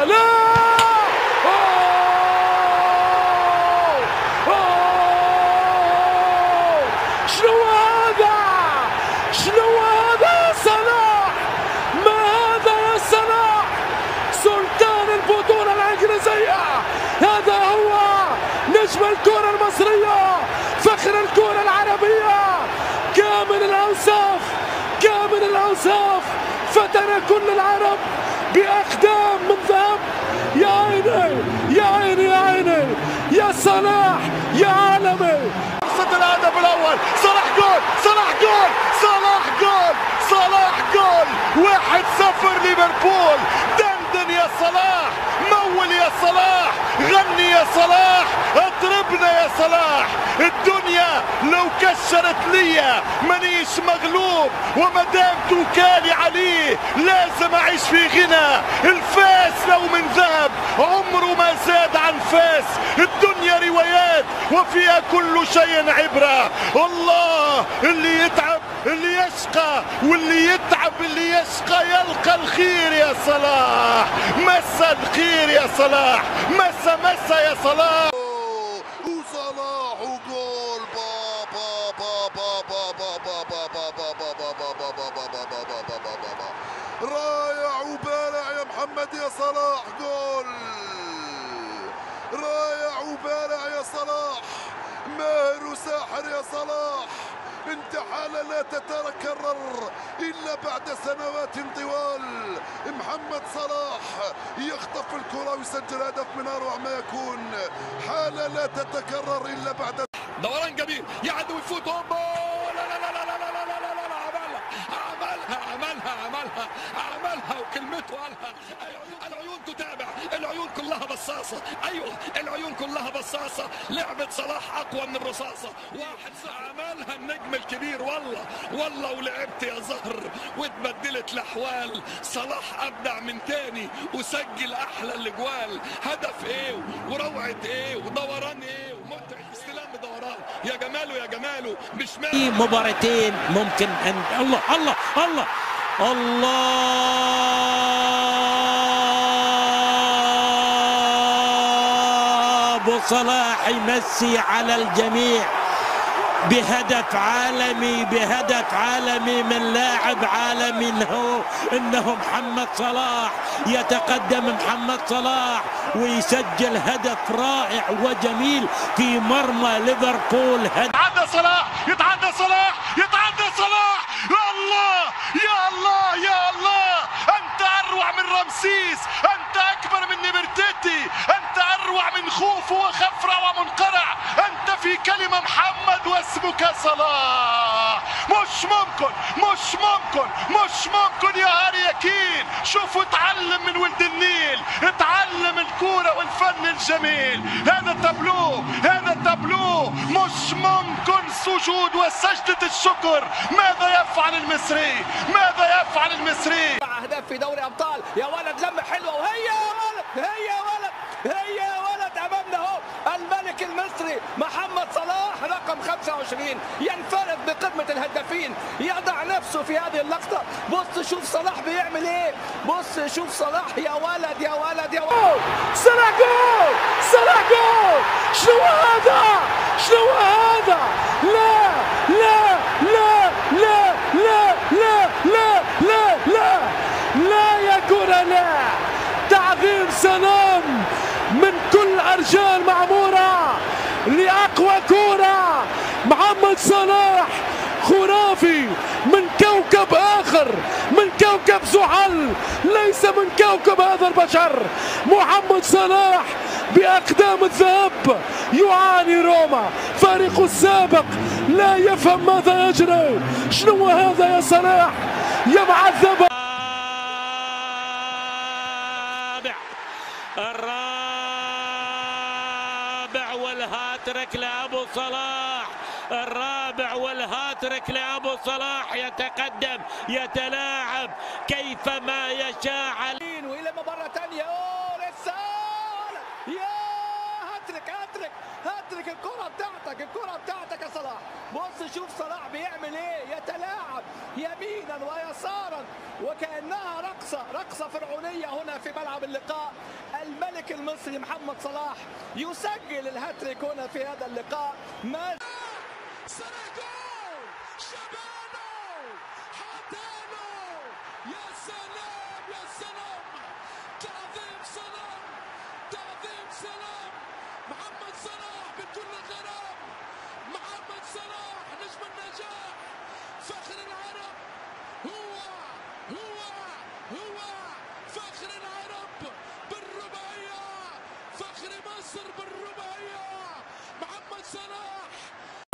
لا أوه! أوه! شنو هذا شنو هذا يا صلاح ما هذا يا صلاح سلطان البطولة الإنجليزية هذا هو نجم الكرة المصرية فخر الكرة العربية كامل الأوصاف كامل الأوصاف فتن كل العرب بأقدام من ذهب يا عيني يا عيني يا عيني يا صلاح يا عالمي فرصة الهدف الأول صلاح جول صلاح جول صلاح جول صلاح جول واحد صفر ليفربول دندن يا صلاح مول يا صلاح غني يا صلاح اضربنا يا صلاح الدنيا لو كشرت ليا مانيش مغلوب وما دام توكالي عليه لازم اعيش في غنى الفاس لو من ذهب عمره ما زاد عن فاس الدنيا روايات وفيها كل شيء عبرة الله اللي يتعب اللي يشقى واللي يتعب اللي يشقى يلقى الخير يا صلاح مسا الخير يا صلاح مسا مسا يا صلاح وصلاح وجول بابا بابا بابا بابا بابا بابا رائع وبارع يا محمد يا صلاح جول رائع وبارع يا صلاح ماهر وساحر يا صلاح انت حالة لا تتكرر الا بعد سنوات طوال محمد صلاح يخطف الكرة ويسجل هدف من اروع ما يكون حالة لا تتكرر الا بعد دوران جميل يعدي ويفوت هوبا لا لا لا لا لا لا لا لا لا لا عملها عملها عملها عملها عملها وكلمته قالها العيون تتابع العيون كلها بصاصة ايوه العيون كلها بصاصة لعبة صلاح اقوى من الرصاصة واحد عملها النجم الكبير والله والله ولعبت يا زهر واتبدلت الاحوال صلاح ابدع من تاني وسجل احلى الاجوال هدف ايه وروعة ايه ودوران ايه ومتعة استلام بدوران يا جماله يا جماله مش في مباراتين ممكن ان الله الله الله الله ابو صلاح يمسي على الجميع بهدف عالمي بهدف عالمي من لاعب عالمي انه انه محمد صلاح يتقدم محمد صلاح ويسجل هدف رائع وجميل في مرمى ليفربول هدف يتعدى صلاح يتعدى صلاح يتعدى صلاح يا الله يا الله يا الله انت اروع من رمسيس انت اكبر من نبرتيتي انت اروع من خوف وخفرع ومنقرع انت في كلمه محمد واسمك صلاح مش ممكن مش ممكن مش ممكن يا هاري يكين شوفوا اتعلم من ولد النيل اتعلم الكوره والفن الجميل هذا تابلو هذا تابلو مش ممكن سجود وسجدة الشكر ماذا يفعل المصري ماذا يفعل المصري مع اهداف في دوري ابطال يا ولد لمه حلوه وهي يا ولد هي يا ولد هي يا ولد امامنا اهو الملك المصري محمد صلاح رقم 25 ينفرد بقمه الهدافين يضع نفسه في هذه اللقطه بص شوف صلاح بيعمل ايه بص شوف صلاح يا ولد يا ولد يا ولد صلاح جول صلاح جول شنو هذا شنو هذا لا لا لا لا لا لا لا لا لا لا يا كرة لا تعظيم سلام من كل أرجاء المعمورة لأقوى كرة محمد صلاح خرافي من كوكب آخر من كوكب زحل ليس من كوكب هذا البشر محمد صلاح بأقدام الذهب يعاني روما فريق السابق لا يفهم ماذا يجري شنو هذا يا صلاح يا معذب الرابع الرابع والهاتريك لابو صلاح الرابع والهاتريك لابو صلاح يتقدم يتلاعب كيفما يشاء على والى مره ثانيه اوه لسه يا هاتريك هاتريك هاتريك الكره بتاعتك بتاعتك الكرة بتاعتك يا صلاح بص شوف صلاح بيعمل ايه يتلاعب يمينا ويسارا وكأنها رقصة رقصة فرعونية هنا في ملعب اللقاء الملك المصري محمد صلاح يسجل الهاتريك هنا في هذا اللقاء ما صلاح جول شبانه حطانه يا سلام يا سلام تعظيم سلام تعظيم سلام محمد صلاح بكل غرام محمد صلاح نجم النجاح فخر العرب هو هو هو فخر العرب بالرباعية فخر مصر بالرباعية محمد صلاح